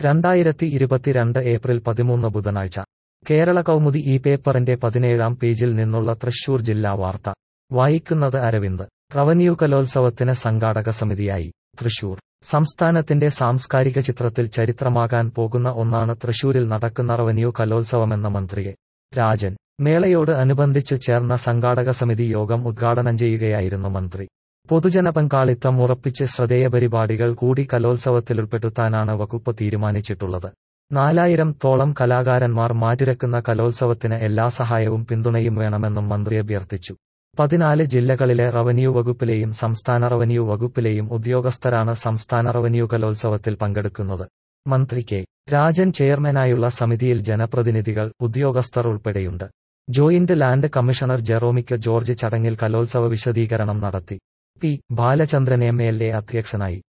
രണ്ടായിരത്തി ഇരുപത്തിരണ്ട് ഏപ്രിൽ പതിമൂന്ന് ബുധനാഴ്ച കേരള കൗമുദി ഈ പേപ്പറിന്റെ പതിനേഴാം പേജിൽ നിന്നുള്ള തൃശൂർ ജില്ലാ വാർത്ത വായിക്കുന്നത് അരവിന്ദ് റവന്യൂ കലോത്സവത്തിന് സംഘാടക സമിതിയായി തൃശൂർ സംസ്ഥാനത്തിന്റെ സാംസ്കാരിക ചിത്രത്തിൽ ചരിത്രമാകാൻ പോകുന്ന ഒന്നാണ് തൃശൂരിൽ നടക്കുന്ന റവന്യൂ കലോത്സവമെന്ന മന്ത്രി എ. രാജൻ മേളയോട് അനുബന്ധിച്ച് ചേർന്ന സംഘാടക സമിതി യോഗം ഉദ്ഘാടനം ചെയ്യുകയായിരുന്നു മന്ത്രി പൊതുജന പങ്കാളിത്തം ഉറപ്പിച്ച് ശ്രദ്ധേയ പരിപാടികൾ കൂടി കലോത്സവത്തിലുൾപ്പെടുത്താനാണ് വകുപ്പ് തീരുമാനിച്ചിട്ടുള്ളത് നാലായിരം തോളം കലാകാരന്മാർ മാറ്റിരക്കുന്ന കലോത്സവത്തിന് എല്ലാ സഹായവും പിന്തുണയും വേണമെന്നും മന്ത്രി അഭ്യർത്ഥിച്ചു പതിനാല് ജില്ലകളിലെ റവന്യൂ വകുപ്പിലെയും സംസ്ഥാന റവന്യൂ വകുപ്പിലെയും ഉദ്യോഗസ്ഥരാണ് സംസ്ഥാന റവന്യൂ കലോത്സവത്തിൽ പങ്കെടുക്കുന്നത് മന്ത്രി കെ രാജൻ ചെയർമാനായുള്ള സമിതിയിൽ ജനപ്രതിനിധികൾ ഉദ്യോഗസ്ഥർ ഉൾപ്പെടെയുണ്ട് ജോയിന്റ് ലാൻഡ് കമ്മീഷണർ ജെറോമിക്ക് ജോർജ് ചടങ്ങിൽ കലോത്സവ വിശദീകരണം നടത്തി P Balachandran M L A അധ്യക്ഷനായി